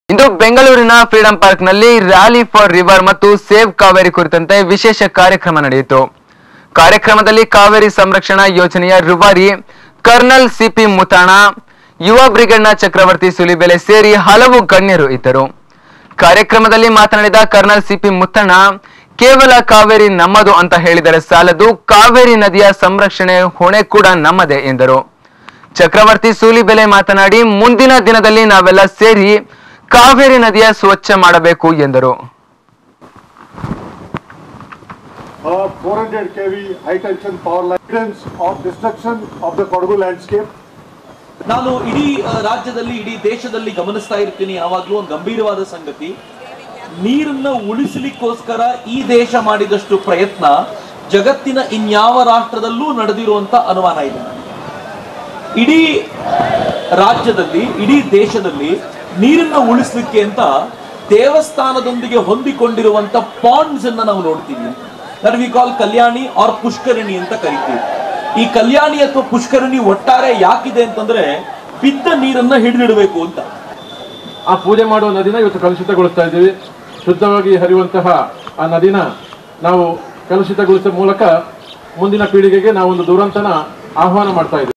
ಇಂದು ಬೆಂಗಳೂರಿನ freedom park ನಲ್ಲಿ rally for river ಮತ್ತು ಸೇವ್ ಕಾವೇರಿ ಕುರಿತಂತೆ ವಿಶೇಷ ಕಾರ್ಯಕ್ರಮ ನಡೆಯಿತು ಕಾರ್ಯಕ್ರಮದಲ್ಲಿ ಕಾವೇರಿ ಸಂರಕ್ಷಣಾ ಯೋಜನೆಯ ರೂವಾರಿ ಕರ್ನಲ್ ಸಿಪಿ ಮುತಾಣ ಯುವ ಬ್ರಿಗೇಡ್ನ ಚಕ್ರವರ್ತಿ ಸುಲಿಬೆಲೆ ಸೇರಿ ಹಲವು ಗಣ್ಯರು ಇದ್ದರು ಕಾರ್ಯಕ್ರಮದಲ್ಲಿ ಮಾತನಾಡಿದ ಕರ್ನಲ್ ಸಿಪಿ ಮುತ್ತಣ್ಣ ಕೇವಲ ಕಾವೇರಿ ನಮ್ಮದು ಅಂತ ಹೇಳಿದರೆ ಸಾಲದು ಕಾವೇರಿ ನದಿಯ ಸಂರಕ್ಷಣೆ ಹೊಣೆ ಕೂಡ ನಮ್ಮದೇ ಎಂದರು ಚಕ್ರವರ್ತಿ ಸೂಲಿಬೆಲೆ ಮಾತನಾಡಿ ಮುಂದಿನ ದಿನದಲ್ಲಿ ನಾವೆಲ್ಲ ಸೇರಿ ಕಾವೇರಿ ನದಿಯ ಸ್ವಚ್ಛ ಮಾಡಬೇಕು ಎಂದರು a 400 kV high tension power line evidence of destruction of the Kodagu landscape ನಾನು ಇಡೀ ಆ, ರಾಜ್ಯದಲ್ಲಿ ಇಡೀ ದೇಶದಲ್ಲಿ ಗಮನಿಸ್ತಾ ಇರ್ತೀನಿ ಯಾವಾಗ್ಲೂ ಒಂದು ಗಂಭೀರವಾದ ಸಂಗತಿ ನೀರನ್ನ ಉಳಿಸಲಿಕ್ಕೋಸ್ಕರ ಈ ದೇಶ ಮಾಡಿದಷ್ಟು ಪ್ರಯತ್ನ ಜಗತ್ತಿನ ಇನ್ಯಾವ ರಾಷ್ಟ್ರದಲ್ಲೂ ನಡೆದಿರುವಂತ ಅನುಮಾನ ಇದೆ ಇಡೀ ರಾಜ್ಯದಲ್ಲಿ ಇಡೀ ದೇಶದಲ್ಲಿ ನೀರನ್ನ ಉಳಿಸ್ಲಿಕ್ಕೆ ಅಂತ ದೇವಸ್ಥಾನದೊಂದಿಗೆ ಹೊಂದಿಕೊಂಡಿರುವಂತ ಪಾಂಡ್ಸ್ ಅನ್ನ ನಾವು ನೋಡ್ತೀವಿ that we call kalyani or pushkarani ಅಂತ ಕರಿತೀವಿ ಈ ಕಲ್ಯಾಣಿ ಅಥವಾ ಪುಷ್ಕರಣಿ ಒಟ್ಟಾರೆ ಯಾಕಿದೆ ಅಂತಂದ್ರೆ ಬಿದ್ದ ನೀರನ್ನ ಹಿಡಿದಿಡಬೇಕು ಅಂತ ಆ ಪೂಜೆ ಮಾಡುವ ನದಿನ ಇವತ್ತು ಕಲುಷಿತಗೊಳಿಸ್ತಾ ಇದ್ದೀವಿ ಶುದ್ಧವಾಗಿ ಹರಿಯುವಂತಹ ಆ ನದಿನ ನಾವು ಕಲುಷಿತಗೊಳಿಸುವ ಮೂಲಕ ಮುಂದಿನ ಪೀಳಿಗೆಗೆ ನಾವೊಂದು ದುರಂತನ ಆಹ್ವಾನ ಮಾಡ್ತಾ ಇದ್ದೀವಿ